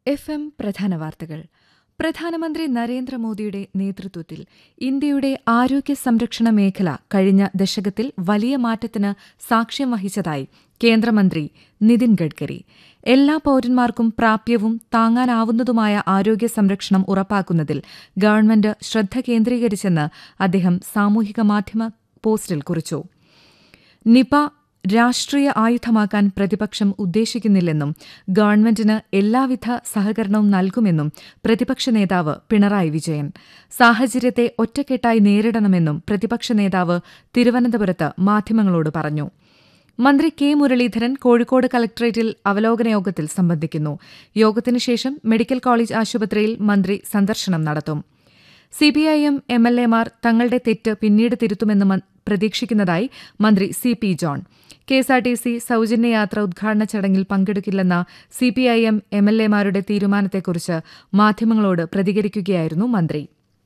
F M പ്രധാന വാർത്തകൾ പ്രധാനമന്ത്രി നരേന്ദ്രമോദിയുടെ നേതൃത്വത്തിൽ ഇന്ത്യയുടെ ആരോഗ്യ സംരക്ഷണ മേഖല കഴിഞ്ഞ ദശകത്തിൽ വലിയ മാറ്റത്തിന് സാക്ഷ്യം വഹിച്ചതായി കേന്ദ്രമന്ത്രി നിതിൻ ഗഡ്കരി എല്ലാ പൌരന്മാർക്കും പ്രാപ്യവും താങ്ങാനാവുന്നതുമായ ആരോഗ്യ സംരക്ഷണം ഉറപ്പാക്കുന്നതിൽ ഗവൺമെന്റ് ശ്രദ്ധ കേന്ദ്രീകരിച്ചെന്ന് അദ്ദേഹം സാമൂഹിക മാധ്യമ പോസ്റ്റിൽ കുറിച്ചു നിപ രാഷ്ട്രീയ ആയുധമാക്കാൻ പ്രതിപക്ഷം ഉദ്ദേശിക്കുന്നില്ലെന്നും ഗവൺമെന്റിന് എല്ലാവിധ സഹകരണവും നൽകുമെന്നും പ്രതിപക്ഷ നേതാവ് പിണറായി വിജയൻ സാഹചര്യത്തെ ഒറ്റക്കെട്ടായി നേരിടണമെന്നും പ്രതിപക്ഷ നേതാവ് തിരുവനന്തപുരത്ത് മാധ്യമങ്ങളോട് പറഞ്ഞു മന്ത്രി കെ മുരളീധരൻ കോഴിക്കോട് കലക്ടറേറ്റിൽ അവലോകന യോഗത്തിൽ സംബന്ധിക്കുന്നു യോഗത്തിനു ശേഷം മെഡിക്കൽ കോളേജ് ആശുപത്രിയിൽ മന്ത്രി സന്ദർശനം നടത്തും സിപിഐഎം എം എൽ എമാർ തങ്ങളുടെ തെറ്റ് പിന്നീട് തിരുത്തുമെന്ന് പ്രതീക്ഷിക്കുന്നതായി മന്ത്രി സി പി ജോൺ കെഎസ്ആർടിസി സൌജന്യ യാത്ര ഉദ്ഘാടന ചടങ്ങിൽ പങ്കെടുക്കില്ലെന്ന സിപിഐഎം എം എൽ എമാരുടെ തീരുമാനത്തെക്കുറിച്ച് മാധ്യമങ്ങളോട് പ്രതികരിക്കുകയായിരുന്നു മന്ത്രി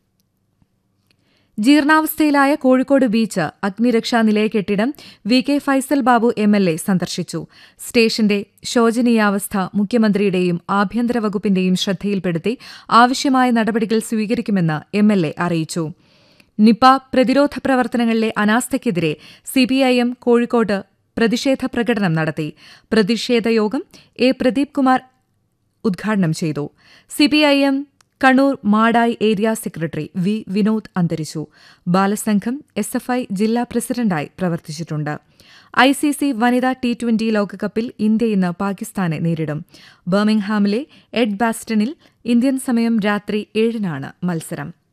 ജീർണാവസ്ഥയിലായ കോഴിക്കോട് ബീച്ച് അഗ്നിരക്ഷാ നിലയ കെട്ടിടം V K Faisal Babu M L A സന്ദർശിച്ചു സ്റ്റേഷന്റെ ശോചനീയാവസ്ഥ മുഖ്യമന്ത്രിയുടെയും ആഭ്യന്തര വകുപ്പിന്റെയും ശ്രദ്ധയിൽപ്പെടുത്തി ആവശ്യമായ നടപടികൾ സ്വീകരിക്കുമെന്ന് എം എൽ എ അറിയിച്ചു നിപ പ്രതിരോധ പ്രവർത്തനങ്ങളിലെ അനാസ്ഥയ്ക്കെതിരെ സിപിഐഎം കോഴിക്കോട്ട് പ്രതിഷേധ പ്രകടനം നടത്തി പ്രതിഷേധ യോഗം എ പ്രദീപ് കുമാർ ഉദ്ഘാടനം ചെയ്തു CPIM Kannur Madayi area secretary V Vinod അന്തരിച്ചു ബാലസംഘം എസ് എഫ് ഐ ജില്ലാ പ്രസിഡന്റായി പ്രവർത്തിച്ചിട്ടുണ്ട് ഐ സി സി വനിതാ ടി ട്വന്റി ലോകകപ്പിൽ ഇന്ത്യ ഇന്ന് പാകിസ്ഥാനെ നേരിടും ബർമിംഗ്ഹാമിലെ എഡ് ബാസ്റ്റണിൽ ഇന്ത്യൻ സമയം രാത്രി ഏഴിനാണ് മത്സരം